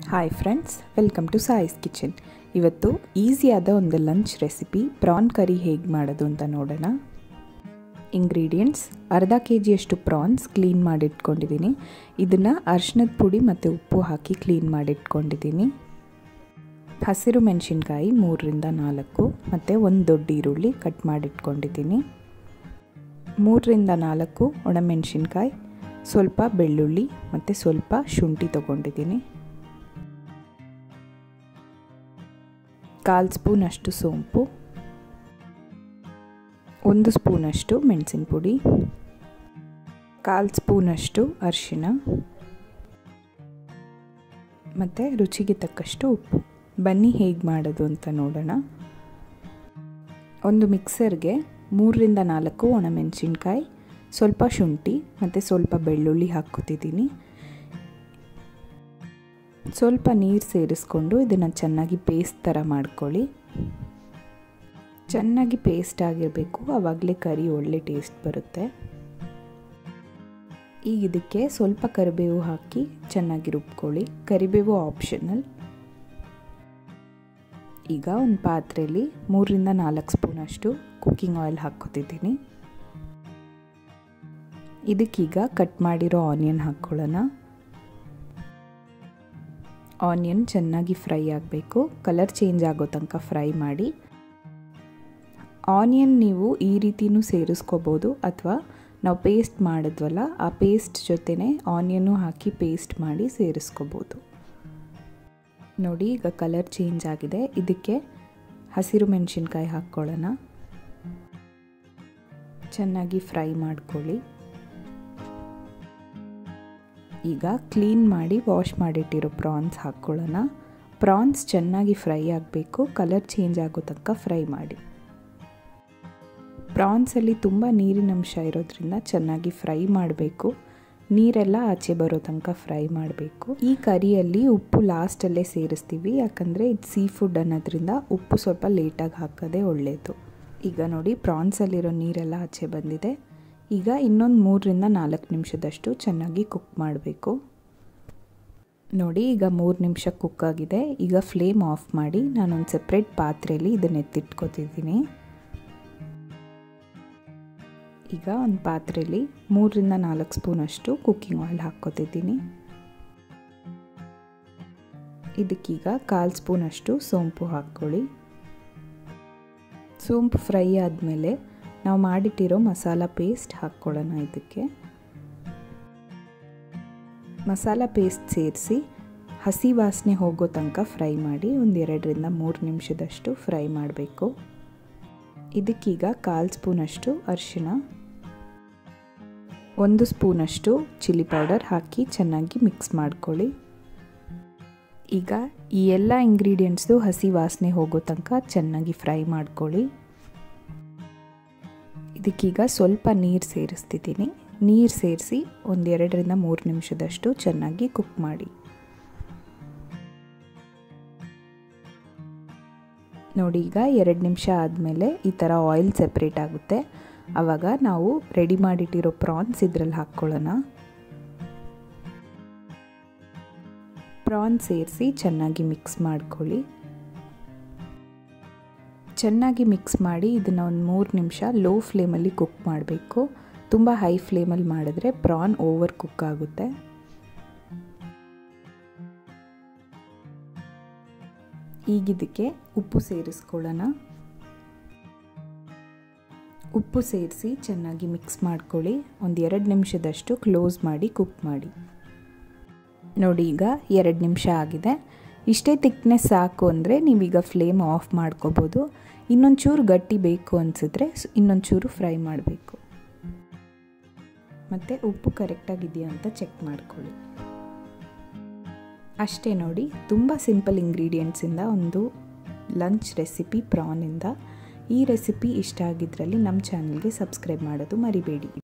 hi friends welcome to Sai's kitchen ಇವತ್ತು ಈಸಿಯಾದ ಒಂದು ಲಂಚ್ ರೆಸಿಪಿ ಪ್ರಾನ್ ಕರಿ ಹೇಗೆ ಮಾಡೋದು ಅಂತ ನೋಡೋಣ ಇಂಗ್ರೀಡಿಯೆಂಟ್ಸ್ ಅರ್ಧ ಕೆ ಜಿಯಷ್ಟು ಪ್ರಾನ್ಸ್ ಕ್ಲೀನ್ ಮಾಡಿಟ್ಕೊಂಡಿದ್ದೀನಿ ಇದನ್ನು ಅರ್ಶಿನದ ಪುಡಿ ಮತ್ತು ಉಪ್ಪು ಹಾಕಿ ಕ್ಲೀನ್ ಮಾಡಿಟ್ಕೊಂಡಿದ್ದೀನಿ ಹಸಿರು ಮೆಣಸಿನ್ಕಾಯಿ ಮೂರರಿಂದ ನಾಲ್ಕು ಮತ್ತು ಒಂದು ದೊಡ್ಡ ಈರುಳ್ಳಿ ಕಟ್ ಮಾಡಿಟ್ಕೊಂಡಿದ್ದೀನಿ ಮೂರರಿಂದ ನಾಲ್ಕು ಒಣಮೆಣಸಿನ್ಕಾಯಿ ಸ್ವಲ್ಪ ಬೆಳ್ಳುಳ್ಳಿ ಮತ್ತು ಸ್ವಲ್ಪ ಶುಂಠಿ ತೊಗೊಂಡಿದ್ದೀನಿ ಕಾಲು ಸ್ಪೂನಷ್ಟು ಸೋಂಪು ಒಂದು ಸ್ಪೂನಷ್ಟು ಮೆಣಸಿನ ಪುಡಿ ಕಾಲು ಸ್ಪೂನಷ್ಟು ಅರಿಶಿನ ಮತ್ತು ರುಚಿಗೆ ತಕ್ಕಷ್ಟು ಉಪ್ಪು ಬನ್ನಿ ಹೇಗೆ ಮಾಡೋದು ಅಂತ ನೋಡೋಣ ಒಂದು ಮಿಕ್ಸರ್ಗೆ ಮೂರರಿಂದ ನಾಲ್ಕು ಒಣಮೆಣಸಿನ್ಕಾಯಿ ಸ್ವಲ್ಪ ಶುಂಠಿ ಮತ್ತು ಸ್ವಲ್ಪ ಬೆಳ್ಳುಳ್ಳಿ ಹಾಕ್ಕೊತಿದ್ದೀನಿ ಸ್ವಲ್ಪ ನೀರು ಸೇರಿಸ್ಕೊಂಡು ಇದನ್ನು ಚೆನ್ನಾಗಿ ಪೇಸ್ಟ್ ಥರ ಮಾಡ್ಕೊಳ್ಳಿ ಚೆನ್ನಾಗಿ ಪೇಸ್ಟ್ ಆಗಿರಬೇಕು ಆವಾಗಲೇ ಕರಿ ಒಳ್ಳೆ ಟೇಸ್ಟ್ ಬರುತ್ತೆ ಈಗ ಇದಕ್ಕೆ ಸ್ವಲ್ಪ ಕರಿಬೇವು ಹಾಕಿ ಚೆನ್ನಾಗಿ ರುಬ್ಕೊಳ್ಳಿ ಕರಿಬೇವು ಆಪ್ಷನಲ್ ಈಗ ಒಂದು ಪಾತ್ರೆಯಲ್ಲಿ ಮೂರರಿಂದ ನಾಲ್ಕು ಸ್ಪೂನಷ್ಟು ಕುಕ್ಕಿಂಗ್ ಆಯಿಲ್ ಹಾಕ್ಕೊತಿದ್ದೀನಿ ಇದಕ್ಕೀಗ ಕಟ್ ಮಾಡಿರೋ ಆನಿಯನ್ ಹಾಕ್ಕೊಳ್ಳೋಣ ಆನಿಯನ್ ಚೆನ್ನಾಗಿ ಫ್ರೈ ಆಗಬೇಕು ಕಲರ್ ಚೇಂಜ್ ಆಗೋ ತನಕ ಫ್ರೈ ಮಾಡಿ ಆನಿಯನ್ ನೀವು ಈ ರೀತಿಯೂ ಸೇರಿಸ್ಕೋಬೋದು ಅಥವಾ ನಾವು ಪೇಸ್ಟ್ ಮಾಡಿದ್ವಲ್ಲ ಆ ಪೇಸ್ಟ್ ಜೊತೆನೇ ಆನಿಯನ್ನು ಹಾಕಿ ಪೇಸ್ಟ್ ಮಾಡಿ ಸೇರಿಸ್ಕೋಬೋದು ನೋಡಿ ಈಗ ಕಲರ್ ಚೇಂಜ್ ಆಗಿದೆ ಇದಕ್ಕೆ ಹಸಿರು ಮೆಣಸಿನ್ಕಾಯಿ ಹಾಕ್ಕೊಳ್ಳೋಣ ಚೆನ್ನಾಗಿ ಫ್ರೈ ಮಾಡ್ಕೊಳ್ಳಿ ಈಗ ಕ್ಲೀನ್ ಮಾಡಿ ವಾಶ್ ಮಾಡಿಟ್ಟಿರೋ ಪ್ರಾನ್ಸ್ ಹಾಕ್ಕೊಳ್ಳೋಣ ಪ್ರಾನ್ಸ್ ಚೆನ್ನಾಗಿ ಫ್ರೈ ಆಗಬೇಕು ಕಲರ್ ಚೇಂಜ್ ಆಗೋ ತನಕ ಫ್ರೈ ಮಾಡಿ ಪ್ರಾನ್ಸಲ್ಲಿ ತುಂಬ ನೀರಿನ ಅಂಶ ಇರೋದ್ರಿಂದ ಚೆನ್ನಾಗಿ ಫ್ರೈ ಮಾಡಬೇಕು ನೀರೆಲ್ಲ ಆಚೆ ಬರೋ ತನಕ ಫ್ರೈ ಮಾಡಬೇಕು ಈ ಕರಿಯಲ್ಲಿ ಉಪ್ಪು ಲಾಸ್ಟಲ್ಲೇ ಸೇರಿಸ್ತೀವಿ ಯಾಕಂದರೆ ಇದು ಸೀ ಫುಡ್ ಅನ್ನೋದ್ರಿಂದ ಉಪ್ಪು ಸ್ವಲ್ಪ ಲೇಟಾಗಿ ಹಾಕೋದೇ ಒಳ್ಳೆಯದು ಈಗ ನೋಡಿ ಪ್ರಾನ್ಸಲ್ಲಿರೋ ನೀರೆಲ್ಲ ಆಚೆ ಬಂದಿದೆ ಈಗ ಇನ್ನೊಂದು ಮೂರರಿಂದ ನಾಲ್ಕು ನಿಮಿಷದಷ್ಟು ಚೆನ್ನಾಗಿ ಕುಕ್ ಮಾಡಬೇಕು ನೋಡಿ ಈಗ ಮೂರು ನಿಮಿಷ ಕುಕ್ ಆಗಿದೆ ಈಗ ಫ್ಲೇಮ್ ಆಫ್ ಮಾಡಿ ನಾನೊಂದು ಸಪ್ರೇಟ್ ಪಾತ್ರೆಯಲ್ಲಿ ಇದನ್ನ ಎತ್ತಿಟ್ಕೊತಿದ್ದೀನಿ ಈಗ ಒಂದು ಪಾತ್ರೆಯಲ್ಲಿ ಮೂರರಿಂದ ನಾಲ್ಕು ಸ್ಪೂನಷ್ಟು ಕುಕ್ಕಿಂಗ್ ಆಯಿಲ್ ಹಾಕ್ಕೊತಿದ್ದೀನಿ ಇದಕ್ಕೀಗ ಕಾಲು ಸ್ಪೂನಷ್ಟು ಸೋಂಪು ಹಾಕ್ಕೊಳ್ಳಿ ಸೋಂಪು ಫ್ರೈ ಆದಮೇಲೆ ನಾವು ಮಾಡಿಟ್ಟಿರೋ ಮಸಾಲ ಪೇಸ್ಟ್ ಹಾಕ್ಕೊಳ್ಳೋಣ ಇದಕ್ಕೆ ಮಸಾಲ ಪೇಸ್ಟ್ ಸೇರಿಸಿ ಹಸಿ ವಾಸನೆ ಹೋಗೋ ತನಕ ಫ್ರೈ ಮಾಡಿ ಒಂದು ಎರಡರಿಂದ ಮೂರು ನಿಮಿಷದಷ್ಟು ಫ್ರೈ ಮಾಡಬೇಕು ಇದಕ್ಕೀಗ ಕಾಲು ಸ್ಪೂನಷ್ಟು ಅರಿಶಿಣ ಒಂದು ಸ್ಪೂನಷ್ಟು ಚಿಲ್ಲಿ ಪೌಡರ್ ಹಾಕಿ ಚೆನ್ನಾಗಿ ಮಿಕ್ಸ್ ಮಾಡ್ಕೊಳ್ಳಿ ಈಗ ಈ ಎಲ್ಲ ಇಂಗ್ರೀಡಿಯೆಂಟ್ಸ್ದು ಹಸಿ ವಾಸನೆ ಹೋಗೋ ತನಕ ಚೆನ್ನಾಗಿ ಫ್ರೈ ಮಾಡ್ಕೊಳ್ಳಿ ಇದಕ್ಕೀಗ ಸ್ವಲ್ಪ ನೀರು ಸೇರಿಸ್ತಿದ್ದೀನಿ ನೀರು ಸೇರಿಸಿ ಒಂದೆರಡರಿಂದ ಮೂರು ನಿಮಿಷದಷ್ಟು ಚೆನ್ನಾಗಿ ಕುಕ್ ಮಾಡಿ ನೋಡಿ ಈಗ ಎರಡು ನಿಮಿಷ ಆದಮೇಲೆ ಈ ಥರ ಆಯಿಲ್ ಸೆಪ್ರೇಟ್ ಆಗುತ್ತೆ ಆವಾಗ ನಾವು ರೆಡಿ ಮಾಡಿಟ್ಟಿರೋ ಪ್ರಾನ್ಸ್ ಇದರಲ್ಲಿ ಹಾಕ್ಕೊಳ್ಳೋಣ ಪ್ರಾನ್ ಸೇರಿಸಿ ಚೆನ್ನಾಗಿ ಮಿಕ್ಸ್ ಮಾಡ್ಕೊಳ್ಳಿ ಚೆನ್ನಾಗಿ ಮಿಕ್ಸ್ ಮಾಡಿ ಇದನ್ನು ಒಂದು ಮೂರು ನಿಮಿಷ ಲೋ ಫ್ಲೇಮಲ್ಲಿ ಕುಕ್ ಮಾಡಬೇಕು ತುಂಬ ಹೈ ಫ್ಲೇಮಲ್ಲಿ ಮಾಡಿದ್ರೆ ಪ್ರಾನ್ ಓವರ್ ಕುಕ್ ಆಗುತ್ತೆ ಈಗಿದಕ್ಕೆ ಉಪ್ಪು ಸೇರಿಸ್ಕೊಳ್ಳೋಣ ಉಪ್ಪು ಸೇರಿಸಿ ಚೆನ್ನಾಗಿ ಮಿಕ್ಸ್ ಮಾಡ್ಕೊಳ್ಳಿ ಒಂದು ಎರಡು ನಿಮಿಷದಷ್ಟು ಕ್ಲೋಸ್ ಮಾಡಿ ಕುಕ್ ಮಾಡಿ ನೋಡಿ ಈಗ ಎರಡು ನಿಮಿಷ ಆಗಿದೆ ಇಷ್ಟೇ ತಿಕ್ನೆಸ್ ಸಾಕು ಅಂದರೆ ನೀವೀಗ ಫ್ಲೇಮ್ ಆಫ್ ಮಾಡ್ಕೋಬೋದು ಇನ್ನೊಂದು ಚೂರು ಗಟ್ಟಿ ಬೇಕು ಅನಿಸಿದ್ರೆ ಇನ್ನೊಂದು ಚೂರು ಫ್ರೈ ಮಾಡಬೇಕು ಮತ್ತು ಉಪ್ಪು ಕರೆಕ್ಟಾಗಿದೆಯಾ ಅಂತ ಚೆಕ್ ಮಾಡ್ಕೊಳ್ಳಿ ಅಷ್ಟೇ ನೋಡಿ ತುಂಬ ಸಿಂಪಲ್ ಇಂಗ್ರೀಡಿಯೆಂಟ್ಸಿಂದ ಒಂದು ಲಂಚ್ ರೆಸಿಪಿ ಪ್ರಾನಿಂದ ಈ ರೆಸಿಪಿ ಇಷ್ಟ ಆಗಿದ್ರಲ್ಲಿ ನಮ್ಮ ಚಾನಲ್ಗೆ ಸಬ್ಸ್ಕ್ರೈಬ್ ಮಾಡೋದು ಮರಿಬೇಡಿ